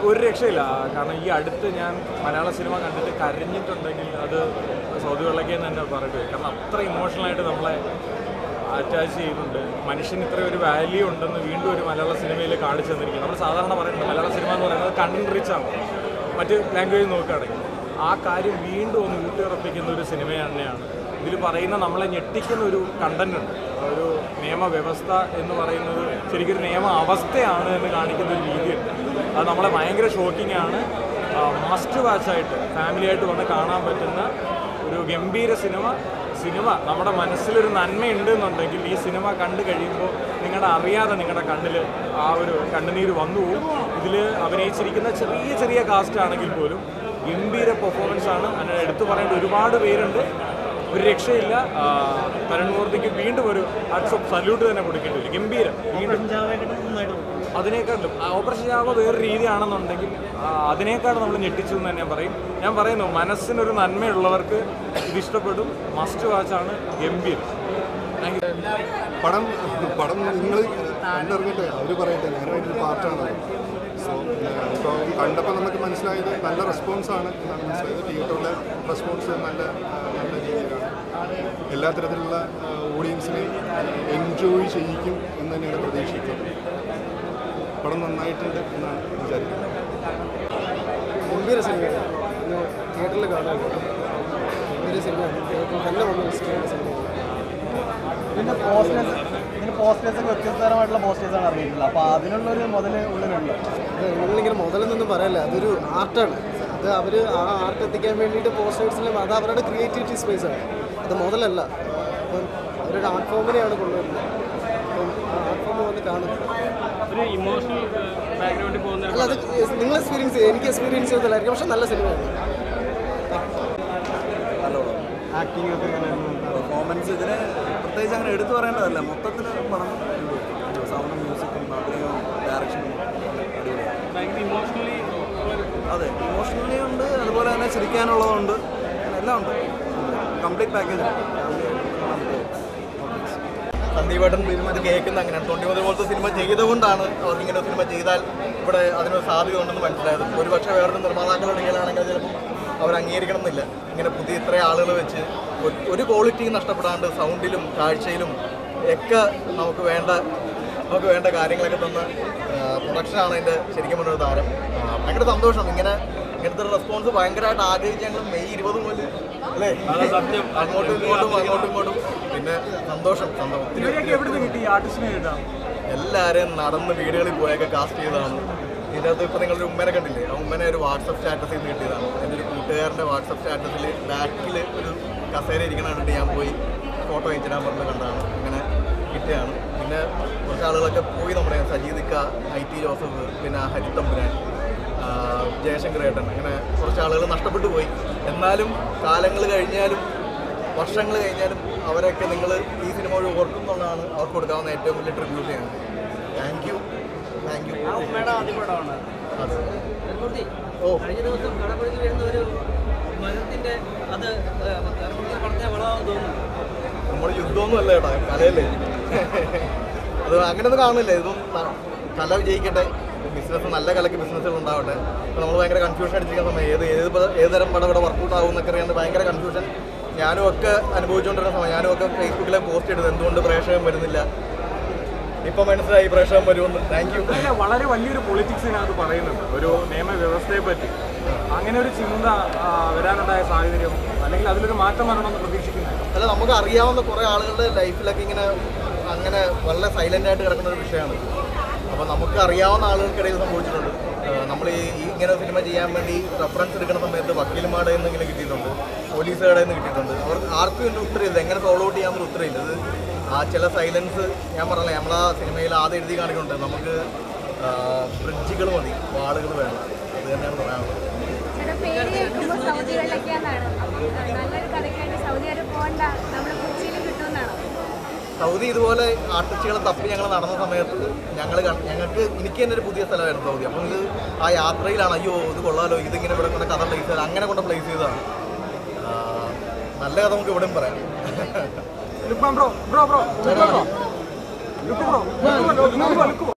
ഒരു രക്ഷയില്ല കാരണം ഈ അടുത്ത് ഞാൻ മലയാള സിനിമ കണ്ടിട്ട് കരഞ്ഞിട്ടുണ്ടെങ്കിൽ അത് സൗദി വെള്ളക്കേന്ന് തന്നെ പറയട്ടെ കാരണം അത്ര ഇമോഷണലായിട്ട് നമ്മളെ അറ്റാച്ച് ചെയ്യുന്നുണ്ട് മനുഷ്യന് ഇത്ര ഒരു വാല്യൂ ഉണ്ടെന്ന് വീണ്ടും ഒരു മലയാള സിനിമയിൽ കാണിച്ചു തന്നിരിക്കുന്നു നമ്മൾ സാധാരണ പറയുന്നത് മലയാള സിനിമ എന്ന് പറയുന്നത് കണ്ടന്റ് റിച്ച് ആണ് മറ്റ് ലാംഗ്വേജ് നോക്കുകയാണെങ്കിൽ ആ കാര്യം വീണ്ടും ഒന്ന് ഊട്ടിയുറപ്പിക്കുന്ന ഒരു സിനിമ തന്നെയാണ് ഇതിൽ പറയുന്ന നമ്മളെ ഞെട്ടിക്കുന്ന ഒരു കണ്ടന്റ് ഉണ്ട് ഒരു നിയമവ്യവസ്ഥ എന്ന് പറയുന്നത് ശരിക്കും ഒരു നിയമ അവസ്ഥയാണ് എന്ന് കാണിക്കുന്ന ഒരു രീതിയുണ്ട് അത് നമ്മളെ ഭയങ്കര ഷോക്കിംഗ് ആണ് മസ്റ്റ് വാച്ചായിട്ട് ഫാമിലിയായിട്ട് വന്ന് കാണാൻ പറ്റുന്ന ഒരു ഗംഭീര സിനിമ സിനിമ നമ്മുടെ മനസ്സിലൊരു നന്മയുണ്ട് എന്നുണ്ടെങ്കിൽ ഈ സിനിമ കണ്ടു കഴിയുമ്പോൾ നിങ്ങളുടെ അറിയാതെ നിങ്ങളുടെ കണ്ണിൽ ആ ഒരു കണ്ണുനീര് വന്നു പോകും ഇതിൽ അഭിനയിച്ചിരിക്കുന്ന ചെറിയ ചെറിയ കാസ്റ്റ് ആണെങ്കിൽ പോലും ഗംഭീര പെർഫോമൻസ് ആണ് അതിന് എടുത്തു പറയേണ്ട ഒരുപാട് പേരുണ്ട് ഒരു രക്ഷയില്ല ആ, തരുൺ മൂർത്തിക്ക് വീണ്ടും ഒരു ഹാർട്സ് ഓഫ് സല്യൂട്ട് തന്നെ കൊടുക്കേണ്ടി വരും ഗംഭീരം വീണ്ടും അതിനേക്കാളും ആ, ഓപ്പറേഷൻ ജാവ വേറെ രീതിയാണെന്നുണ്ടെങ്കിൽ ആ, അതിനേക്കാൾ നമ്മൾ ഞെട്ടിച്ചു എന്ന് തന്നെ പറയും ഞാൻ പറയുന്നു മനസ്സിനൊരു നന്മയുള്ളവർക്ക് ഇത് ഇഷ്ടപ്പെടും മസ്റ്റ് വാച്ചാണ് ഗംഭീരം താങ്ക് യു പടം പടം നിങ്ങൾ കണ്ടിറങ്ങിയിട്ട് അവർ പറയട്ടെ ഞാനും അതിൻ്റെ ഒരു പാർട്ടാണ് സോ ഇപ്പോൾ കണ്ടപ്പോൾ നമുക്ക് മനസ്സിലായത് നല്ല റെസ്പോൺസാണ് എന്നാണ് മനസ്സിലായത് തിയേറ്ററിലെ റെസ്പോൺസ് നല്ല ആ, നല്ല രീതിയിലാണ് എല്ലാ തരത്തിലുള്ള ഓഡിയൻസിനെയും എൻജോയ് ചെയ്യിക്കും എന്ന് തന്നെയാണ് പ്രതീക്ഷിക്കുന്നത് പടം നന്നായിട്ടുണ്ട് എന്നാണ് വിചാരിക്കുന്നത് ഗംഭീര സിനിമയാണ് ഇന്ന് തിയേറ്ററിൽ കാണാൻ ഗംഭീര സിനിമയാണ് തിയേറ്ററിൽ തന്നെ വന്ന് വിസിറ്റ് ചെയ്യുന്ന സിനിമയാണ് ഇതിന്റെ പോസ്റ്റേഴ്സ് ഇതിന്റെ പോസ്റ്റേഴ്സ് ഒക്കെ വ്യത്യസ്തതരമായിട്ടുള്ള പോസ്റ്റേഴ്സ് ആണ് ഇറങ്ങിയിട്ടുള്ളത് അപ്പോൾ അതിനുള്ളൊരു മുതൽ ഉള്ളിലുണ്ട് അത് നിങ്ങളിങ്ങനെ മുതലെന്നൊന്നും പറയല്ല അതൊരു ആർട്ടാണ് അത് അവർ ആ ആർട്ട് എത്തിക്കാൻ വേണ്ടിയിട്ട് പോസ്റ്റേഴ്സിലും അത് അവരുടെ ക്രിയേറ്റിവിറ്റി സ്പേസ് ആണ് അത് മുതലല്ല അപ്പം അവരുടെ ആർട്ട് ഫോമിനെയാണ് കൊണ്ടുവരുന്നത് അപ്പം ആ ആർട്ട് ഫോം വന്ന് കാണും ഒരു ഇമോഷണൽ ബാക്ക്ഗ്രൗണ്ടിൽ പോകുന്ന അല്ല അത് നിങ്ങൾ എക്സ്പീരിയൻസ് എനിക്ക് എക്സ്പീരിയൻസ് ചെയ്തതായിരിക്കും പക്ഷെ നല്ല സിനിമയാണ് ആക്ടിംഗ് ഒക്കെ ഇങ്ങനെ പെർഫോമൻസ് ഇതിന് പ്രത്യേകിച്ച് അങ്ങനെ എടുത്തു പറയേണ്ടതല്ല മൊത്തത്തിൽ പണം സൗണ്ടും മ്യൂസിക്കും അഭിനയവും ഡയറക്ഷനും അടിപൊളിയാണ് ഭയങ്കര ഇമോഷണലി അതെ ഇമോഷണലി ഉണ്ട് അതുപോലെ തന്നെ ചിരിക്കാനുള്ളതുണ്ട് അങ്ങനെ എല്ലാം ഉണ്ട് കംപ്ലീറ്റ് പാക്കേജ് സന്ദീപേട്ടൻ ഇത് കേൾക്കുന്ന അങ്ങനെയാണ് തൊണ്ടിമുതൽ പോലത്തെ സിനിമ ചെയ്തുകൊണ്ടാണ് അവർക്ക് ഇങ്ങനെ ഒരു സിനിമ ചെയ്താൽ ഇവിടെ അതിനൊരു സാധ്യത ഉണ്ടെന്ന് മനസ്സിലായത് ഒരുപക്ഷെ വേറൊരു നിർമ്മാതാക്കളുടെ ഇടയിലാണെങ്കിൽ ചിലപ്പോൾ അവർ അംഗീകരിക്കണം എന്നില്ല ഇങ്ങനെ പുതിയ ഇത്ര ആളുകൾ വെച്ച് ഒരു- ഒരു ക്വാളിറ്റിയും നഷ്ടപ്പെടാണ്ട് സൗണ്ടിലും കാഴ്ചയിലും ഒക്കെ നമുക്ക് വേണ്ട നമുക്ക് വേണ്ട കാര്യങ്ങളൊക്കെ തന്ന പ്രൊഡക്ഷനാണ് അതിൻ്റെ ശരിക്കും പറഞ്ഞൊരു താരം ആ, ഭയങ്കര സന്തോഷം ഇങ്ങനെ ഇങ്ങനത്തെ ഒരു റെസ്പോൺസ് ഭയങ്കരമായിട്ട് ആഗ്രഹിച്ച് ഞങ്ങൾ മെയ് ഇരുപത് മുതൽ അല്ലേ സത്യം അങ്ങോട്ടും ഇങ്ങോട്ടും അങ്ങോട്ടും ഇങ്ങോട്ടും പിന്നെ സന്തോഷം സന്തോഷം ഒത്തിരി ഇവരെയൊക്കെ എവിടുന്ന് കിട്ടി ഈ ആർട്ടിസ്റ്റിനെ കിട്ടാം എല്ലാവരെയും നടന്ന് വീടുകളിൽ പോയൊക്കെ കാസ്റ്റ് ചെയ്തതാണ് ഇതിൻ്റെ അകത്ത് ഇപ്പോൾ നിങ്ങളൊരു ഉമ്മനെ കണ്ടില്ലേ ആ ഉമ്മനെ ഒരു വാട്സപ്പ് സ്റ്റാറ്റസിൽ നിന്ന് കിട്ടിയതാണ് എൻ്റെ ഒരു കൂട്ടുകാരൻ്റെ വാട്സപ്പ് സ്റ്റാറ്റസിൽ ബാക്കിൽ ഒരു കസേര ഇരിക്കണ കണ്ടിട്ട് ഞാൻ പോയി ഫോട്ടോ അയച്ചിടാൻ പറഞ്ഞ് കണ്ടതാണ് അങ്ങനെ കിട്ടിയതാണ് പിന്നെ കുറച്ച് ആളുകളൊക്കെ പോയി നമ്മുടെ സജീദിക്ക ഐ ടി ജോസഫ് പിന്നെ ഹരിത്തമ്പുരാൻ ആ, ജയശങ്കർ ഏട്ടൻ അങ്ങനെ കുറച്ച് ആളുകൾ നഷ്ടപ്പെട്ടു പോയി എന്നാലും കാലങ്ങൾ കഴിഞ്ഞാലും വർഷങ്ങൾ കഴിഞ്ഞാലും അവരൊക്കെ നിങ്ങൾ ഈ സിനിമ വഴി ഓർക്കുന്നുള്ളതാണ് അവർക്ക് കൊടുക്കാവുന്ന ഏറ്റവും വലിയ ട്രിബ്യൂട്ട് ചെയ്യാണ് താങ്ക് യു താങ്ക് യു അതെ ഓ കഴിഞ്ഞ ദിവസം കടപ്പുഴയ്ക്ക് വരുന്ന ഒരു മരത്തിന്റെ അത് പറഞ്ഞ വളമാണെന്ന് തോന്നുന്നു നമ്മൾ യുദ്ധമൊന്നും അല്ല ചേട്ടാ കലയല്ലേ അത് അങ്ങനെയൊന്നും കാണില്ല ഇതും ന- കല വിജയിക്കട്ടെ ബിസിനസ് നല്ല കലയ്ക്ക് ബിസിനസ്സുകൾ ഉണ്ടാവട്ടെ അപ്പോൾ നമ്മൾ ഭയങ്കര കൺഫ്യൂഷൻ അടിച്ചിരിക്കുന്ന സമയം ഏത് ഏത് പ- ഏത് തരം പടം ഇവിടെ വർക്കൗട്ട് ആവും എന്നൊക്കെ അറിയാണ്ട് ഭയങ്കര കൺഫ്യൂഷൻ ഞാനും ഒക്കെ അനുഭവിച്ചുകൊണ്ടിരുന്ന സമയം ഞാനും ഒക്കെ ഫേസ്ബുക്കിലെ പോസ്റ്റ് ചെയ്തത് എന്തുകൊണ്ട് പ്രേക്ഷകൻ വരുന്നില്ല ഇപ്പം മനസ്സിലായി പ്രേക്ഷകൻ വരുമെന്ന് താങ്ക് യു അല്ല വളരെ വലിയൊരു പൊളിറ്റിക്സിനകത്ത് പറയുന്നുണ്ട് ഒരു നിയമവ്യവസ്ഥയെ പറ്റി അങ്ങനെ ഒരു ചിന്ത ആ, വരാനുണ്ടായ സാഹചര്യം അല്ലെങ്കിൽ അതിലൊരു മാറ്റം വരണമെന്ന് പ്രതീക്ഷിക്കുന്നത് അല്ല നമുക്ക് അറിയാവുന്ന കുറേ ആളുകളുടെ ലൈഫിലൊക്കെ ഇങ്ങനെ അങ്ങനെ വളരെ സൈലൻ്റ് ആയിട്ട് കിടക്കുന്ന ഒരു വിഷയമാണ് അപ്പോൾ നമുക്ക് അറിയാവുന്ന ആളുകൾക്കിടയിൽ സംഭവിച്ചിട്ടുണ്ട് നമ്മൾ ഈ ഈ ഇങ്ങനെ സിനിമ ചെയ്യാൻ വേണ്ടി റെഫറൻസ് എടുക്കുന്ന സമയത്ത് വക്കീൽമാരുടെ നിന്ന് ഇങ്ങനെ കിട്ടിയിട്ടുണ്ട് പോലീസുകാരുടെ നിന്ന് കിട്ടിയിട്ടുണ്ട് അവർ ആർക്കും ഇതിൻ്റെ ഉത്തരവില്ല എങ്ങനെ സോൾവ് ഔട്ട് ചെയ്യാമെന്നൊരു ഉത്തരവില്ല ഇത് ആ ചില സൈലൻസ് ഞാൻ പറഞ്ഞില്ലേ നമ്മളാ സിനിമയിൽ ആദ്യം എഴുതി കാണിക്കുന്നുണ്ട് നമുക്ക് ബ്രിഡ്ജുകൾ മതി വാളുകൾ വേണം അത് തന്നെയാണ് പറയാനുള്ളത് ചേട്ടാ പേര് കേൾക്കുമ്പോൾ സൗദികളിലൊക്കെയാണെന്നാണ് അപ്പം നല്ലൊരു കഥയ്ക്കായിട്ട് സൗദി വരെ പോകണ്ട നമ്മൾ കൊച്ചിയിൽ കിട്ടുമെന്നാണോ സൗദി ഇതുപോലെ ആർട്ടിസ്റ്റുകളെ തപ്പി ഞങ്ങൾ നടന്ന സമയത്ത് ഞങ്ങൾ ഞങ്ങൾക്ക് എനിക്ക് തന്നെ ഒരു പുതിയ സ്ഥലമായിരുന്നു സൗദി അപ്പം ഇത് ആ യാത്രയിലാണ് അയ്യോ ഇത് കൊള്ളാലോ ഇതിങ്ങനെ ഇവിടെ കൊണ്ട് കഥ പ്ലേസ് ചെയ്ത് അങ്ങനെ കൊണ്ട് പ്ലേസ് ചെയ്തതാണ് ആ, നല്ല കഥ നമുക്ക് ഇവിടെയും പറയാം bro bro bro bro bro bro look bro look bro look bro